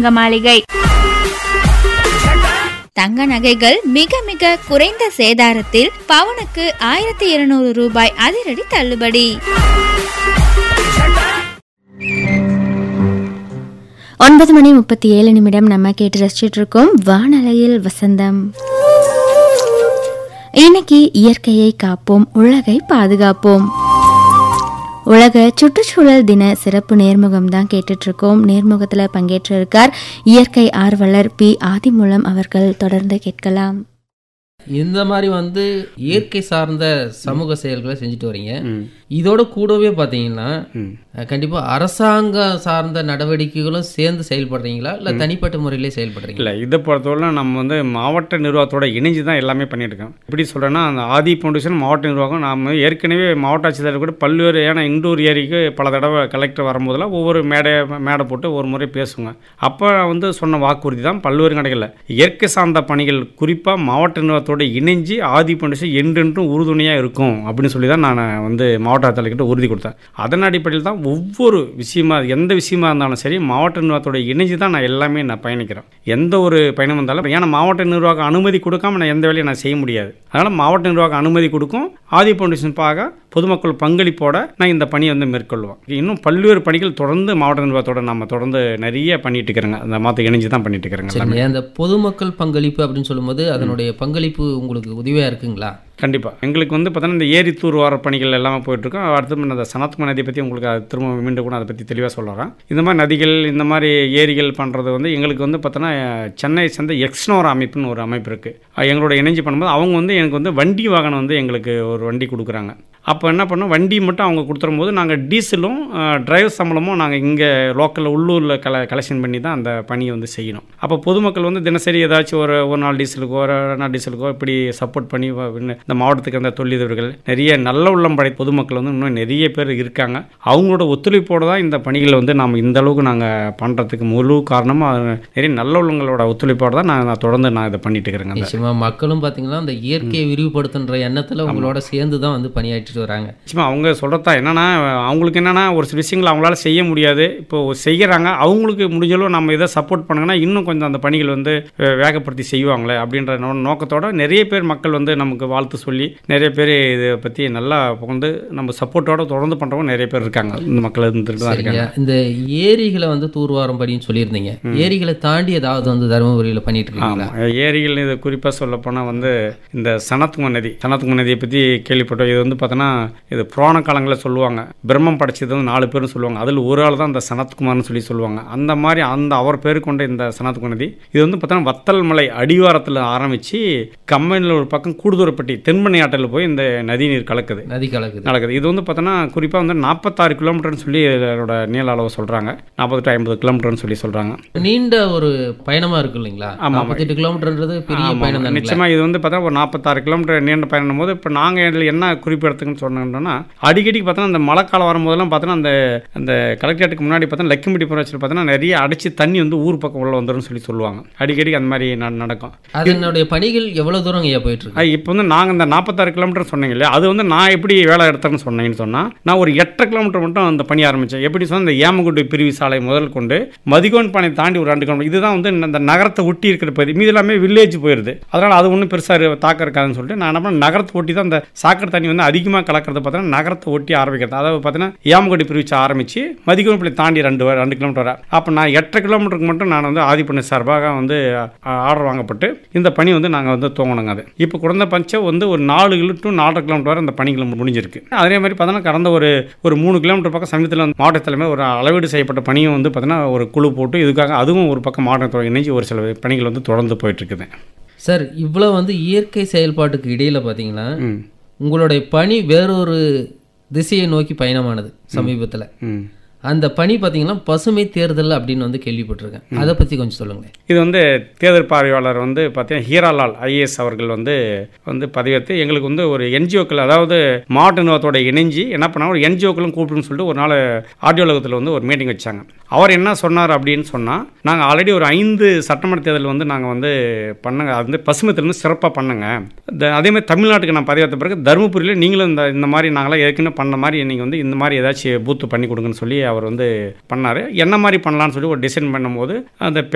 தங்க மாளிகை தங்க நகைகள் மிக மிக குறைந்த சேதாரத்தில் பவுனுக்கு ஆயிரத்தி இருநூறு ரூபாய் அதிரடி தள்ளுபடி ஒன்பது மணி முப்பத்தி ஏழு நிமிடம் நம்ம கேட்டு ரசிச்சிட்டு இருக்கோம் வானலையில் வசந்தம் இன்னைக்கு இயற்கையை காப்போம் உலகை பாதுகாப்போம் உலக சுற்றுச்சூழல் தின சிறப்பு நேர்முகம் தான் கேட்டுட்டு இருக்கோம் நேர்முகத்தில் பங்கேற்று இருக்கார் இயற்கை ஆர்வலர் பி ஆதிமூலம் அவர்கள் தொடர்ந்து கேட்கலாம் இந்த மாதிரி வந்து இயற்கை சார்ந்த சமூக செயல்களை செஞ்சுட்டு வரீங்க இதோட கூடவே பார்த்தீங்கன்னா அஹ், கண்டிப்பா அரசாங்கம் சார்ந்த நடவடிக்கைகளும் சேர்ந்து செயல்படுறீங்களா இல்ல தனிப்பட்ட முறையிலே செயல்படுறீங்களா இல்லை இதை பொறுத்தவரை நம்ம வந்து மாவட்ட நிர்வாகத்தோட இணைஞ்சு தான் எல்லாமே பண்ணிட்டு இருக்கோம் எப்படி சொல்கிறேன்னா அந்த ஆதி ஃபவுண்டேஷன் மாவட்ட நிர்வாகம் நாம் ஏற்கனவே மாவட்ட ஆட்சித்தலைவர் கூட பல்வேறு ஏன்னா இண்டூர் ஏரிக்கு பல தடவை கலெக்டர் வரும்போதெல்லாம் ஒவ்வொரு மேடை மேடை போட்டு ஒரு முறை பேசுவோங்க அப்போ வந்து சொன்ன வாக்குறுதி தான் பல்வேறு கடைகளில் இயற்கை சார்ந்த பணிகள் குறிப்பாக மாவட்ட நிர்வாகத்தோட இணைஞ்சு ஆதி ஃபவுண்டேஷன் என்றென்றும் உறுதுணையாக இருக்கும் அப்படின்னு சொல்லி தான் நான் வந்து மாவட்ட ஆட்சித்தலைவர்கிட்ட உறுதி கொடுத்தேன் அதன் அடிப்படையில் தான் ஒவ்வொரு விஷயமா எந்த விஷயமா இருந்தாலும் சரி மாவட்ட நிர்வாகத்தோட இணைஞ்சு தான் நான் எல்லாமே நான் பயணிக்கிறேன் எந்த ஒரு பயணம் வந்தாலும் ஏன்னா மாவட்ட நிர்வாகம் அனுமதி கொடுக்காம நான் எந்த வேலையும் நான் செய்ய முடியாது அதனால் மாவட்ட நிர்வாகம் அனுமதி கொடுக்கும் ஆதி ஃபவுண்டேஷன் பார்க்க பொதுமக்கள் பங்களிப்போட நான் இந்த பணியை வந்து மேற்கொள்வேன் இன்னும் பல்வேறு பணிகள் தொடர்ந்து மாவட்ட நிர்வாகத்தோட நம்ம தொடர்ந்து நிறைய பண்ணிட்டு இருக்கிறோங்க அந்த மாற்ற இணைஞ்சு தான் பண்ணிட்டு இருக்கிறேங்க எல்லாமே சரிங்க அந்த பொதுமக்கள் பங்களிப்பு அப்படின்னு சொல்லும்போது அதனுடைய பங்களிப்பு உங்களுக்கு உதவியா இருக்குங்களா கண்டிப்பாக எங்களுக்கு வந்து பார்த்தோன்னா இந்த ஏரி தூர் வார பணிகள் எல்லாமே போயிட்டுருக்கோம் அடுத்து முன்ன அந்த சனத்குமார் நதியை பற்றி உங்களுக்கு அது திரும்ப மீண்டும் கூட அதை பற்றி தெளிவாக சொல்லுறேன் இந்த மாதிரி நதிகள் இந்த மாதிரி ஏரிகள் பண்ணுறது வந்து எங்களுக்கு வந்து பார்த்தோன்னா சென்னை சேர்ந்த எக்ஸ்னோ ஒரு அமைப்புன்னு ஒரு அமைப்பு இருக்குது எங்களோட இணைஞ்சு பண்ணும்போது அவங்க வந்து எனக்கு வந்து வண்டி வாகனம் வந்து எங்களுக்கு ஒரு வண்டி கொடுக்குறாங்க அப்போ என்ன பண்ணோம் வண்டி மட்டும் அவங்க கொடுத்துரும் போது நாங்கள் டீசலும் டிரைவர் சம்பளமும் நாங்கள் இங்கே லோக்கலில் உள்ளூரில் கல கலெக்ஷன் பண்ணி தான் அந்த பணியை வந்து செய்யணும் அப்போ பொதுமக்கள் வந்து தினசரி ஏதாச்சும் ஒரு ஒரு நாள் டீசலுக்கோ ஒரு நாள் டீசலுக்கோ இப்படி சப்போர்ட் பண்ணி வ- இன்னும் இந்த மாவட்டத்துக்கு அந்த தொழிலதிபர்கள் நிறைய நல்ல உள்ளம் படை பொதுமக்கள் வந்து இன்னும் நிறைய பேர் இருக்காங்க அவங்களோட ஒத்துழைப்போடு தான் இந்த பணிகளை வந்து நாம் இந்த அளவுக்கு நாங்கள் பண்ணுறதுக்கு முழு காரணமாக நிறைய நல்ல உள்ளங்களோட ஒத்துழைப்போடு தான் நான் நான் தொடர்ந்து நான் இதை பண்ணிட்டு இருக்கிறேங்க அந்த நிச்சயமா மக்களும் பாத்தீங்கன்னா அந்த இயற்கையை விரிவுபடுத்துன்ற எண்ணத்துல உங்களோட சேர்ந்து தான் வந்து பணியாற்றிட்டு வராங்க நிச்சயமா அவங்க சொல்கிறதா என்னன்னா அவங்களுக்கு என்னன்னா ஒரு சில விஷயங்கள் அவங்களால செய்ய முடியாது இப்போ செய்கிறாங்க அவங்களுக்கு முடிஞ்சளவு நம்ம இதை சப்போர்ட் பண்ணுங்கன்னா இன்னும் கொஞ்சம் அந்த பணிகள் வந்து வே- வேகப்படுத்தி செய்வாங்களே அப்படின்ற நோ- நோக்கத்தோட நிறைய பேர் மக்கள் வந்து நமக்கு வாழ்த்து சொல்லி நிறைய பேர் இதை பற்றி நல்லா வந்து நம்ம சப்போர்ட்டோட தொடர்ந்து பண்ணுறவங்க நிறைய பேர் இருக்காங்க இந்த மக்கள் இருந்துட்டு தான் இருக்காங்க சரிங்க இந்த ஏரிகளை வந்து தூர்வாரம் படின்னு சொல்லியிருந்தீங்க ஏரிகளை தாண்டி ஏதாவது வந்து தருமபுரியில பண்ணிட்டு இருக்கீங்களா ஆமாம் ஏரிகள் இது குறிப்பாக சொல்ல போனால் வந்து இந்த சனத்கும நதி சனத்கும நதியை பற்றி கேள்விப்பட்டோம் இது வந்து பார்த்தோன்னா இது புராண காலங்களில் சொல்லுவாங்க பிரம்மம் படைச்சது வந்து நாலு பேர்னு சொல்லுவாங்க அதில் ஒரு ஆள் தான் இந்த சனத்குமார்னு சொல்லி சொல்லுவாங்க அந்த மாதிரி அந்த அவர் பேர் கொண்ட இந்த சனத்கும நதி இது வந்து பார்த்தோன்னா வத்தல் மலை அடிவாரத்தில் ஆரம்பித்து கம்பெனியில் ஒரு பக்கம் கூடுதூரப்பட்டி தென்மணி ஆற்றில் போய் இந்த நதி நீர் கலக்குது நதி கலக்குது நடக்குது இது வந்து பார்த்தோன்னா குறிப்பாக வந்து நாற்பத்தாறு கிலோமீட்டர்னு சொல்லி இதோட நீள அளவு சொல்கிறாங்க நாற்பது டு ஐம்பது கிலோமீட்டர்னு சொல்லி சொல்கிறாங்க நீண்ட ஒரு பயணமா இருக்கு இல்லைங்களா ஆமா. நாற்பத்தெட்டு கிலோமீட்டர்ன்றது பெரிய ஆமா, பயணம் தானே நிச்சயமா இது வந்து பார்த்தா ஒரு நாற்பத்தாறு கிலோமீட்டர் நீண்ட பயணம் போது இப்போ நாங்கள் இதில் என்ன குறிப்பிடத்துக்குன்னு சொன்னோம்னா அடிக்கடி பார்த்தோன்னா அந்த மழைக்காலம் வரும்போதெல்லாம் பார்த்தோன்னா அந்த அந்த கலெக்டரேட்டுக்கு முன்னாடி பார்த்தா லக்கிம்பட்டி புறத்தில் பார்த்தோன்னா நிறைய அடிச்சு தண்ணி வந்து ஊர் பக்கம் உள்ள வந்துரும்னு சொல்லி சொல்லுவாங்க அடிக்கடி அந்த மாதிரி நட- நடக்கும் அதனுடைய பணிகள் எவ்வளவு தூரம் ஐயா போயிட்டு இருக்கு இப்போ வந்து நாங்கள் இந்த நாற்பத்தாறு கிலோமீட்டர் சொன்னீங்க இல்லையா அது வந்து நான் எப்படி வேலை எடுத்தேன்னு சொன்னேன்னு சொன்னால் நான் ஒரு எட்டரை கிலோமீட்டர் மட்டும் அந்த பணி ஆரம்பித்தேன் எப்படி சொன்னால் இந்த ஏமகுடி பிரிவு சாலை முதல் கொண்டு மதிகோன் பானை தாண்டி ஒரு ரெண்டு கிலோமீட்டர் இதுதான் வந்து இந்த நகரத்தை ஒட்டி இருக்கிற பகுதி மீது எல்லாமே வில்லேஜ் போயிடுது அதனால் அது ஒன்றும் பெருசாக தாக்கம் இருக்காதுன்னு சொல்லிட்டு நான் என்ன பண்ணேன், நகரத்தை ஒட்டி தான் இந்த சாக்கடை தண்ணி வந்து அதிகமாக கலக்கிறது பார்த்தீங்கன்னா நகரத்தை ஒட்டி ஆரம்பிக்கிறது அதாவது பார்த்தீங்கன்னா ஏமகுடி பிரிவு ஆரம்பித்து மதிகோன் பள்ளி தாண்டி ரெண்டு வ- ரெண்டு கிலோமீட்டர் வர அப்போ நான் எட்டரை கிலோமீட்டருக்கு மட்டும் நான் வந்து ஆதிப்பண்ணி சார்பாக வந்து ஆர்டர் வாங்கப்பட்டு இந்த பணி வந்து நாங்கள் வந்து துவங்கணுங்க அது இப்போ குறைந்த பட்சம் வந்து ஒரு நாலு கிலோ டு நாலரை கிலோமீட்டர் வரை அந்த பணிகள் முடிஞ்சிருக்கு அதே மாதிரி பார்த்தோன்னா கடந்த ஒரு ஒரு மூணு கிலோமீட்டர் பக்கம் சமீபத்தில் வந்து மாவட்ட தலைமை ஒரு அளவீடு செய்யப்பட்ட பணியும் வந்து பார்த்தீங்கன்னா ஒரு குழு போட்டு இதுக்காக அதுவும் ஒரு பக்கம் மாவட்டத்தோட இணைஞ்சு ஒரு சில பணிகள் வந்து தொடர்ந்து போயிட்டு இருக்குது சார் இவ்வளவு வந்து இயற்கை செயல்பாட்டுக்கு இடையில பாத்தீங்கன்னா ம் உங்களுடைய பணி வேறொரு திசையை நோக்கி பயணமானது சமீபத்துல ம் அந்த பணி பாத்தீங்கன்னா பசுமை தேர்தல் அப்படின்னு வந்து கேள்விப்பட்டிருக்கேன் அதை பத்தி கொஞ்சம் சொல்லுங்க இது வந்து தேர்தல் பார்வையாளர் வந்து பார்த்தீங்கன்னா ஹீராலால் ஐஏஎஸ் அவர்கள் வந்து வந்து பதவியேற்று எங்களுக்கு வந்து ஒரு என்ஜிஓக்கள் அதாவது மாவட்ட நிர்வாகத்தோட இணைஞ்சு என்ன பண்ணாங்க ஒரு என்ஜிஓக்களும் கூப்பிடுன்னு சொல்லிட்டு ஒரு நாள் ஆடியோ உலகத்தில் வந்து ஒரு மீட்டிங் வச்சாங்க அவர் என்ன சொன்னார் அப்படின்னு சொன்னால் நாங்கள் ஆல்ரெடி ஒரு ஐந்து சட்டமன்ற தேர்தல் வந்து நாங்கள் வந்து பண்ணங்க அது வந்து பசுமை தேர்தல் வந்து சிறப்பாக பண்ணுங்க இந்த அதே மாதிரி தமிழ்நாட்டுக்கு நான் பதவியேற்ற பிறகு தருமபுரியில் நீங்களும் இந்த இந்த மாதிரி நாங்களாம் ஏற்கனவே பண்ண மாதிரி நீங்கள் வந்து இந்த மாதிரி ஏதாச்சும் பூத்து பண்ணி கொடுங்கன்னு சொல்லி அவர் வந்து பண்ணார் என்ன மாதிரி பண்ணலான்னு சொல்லி ஒரு டிசைன் பண்ணும்போது அந்த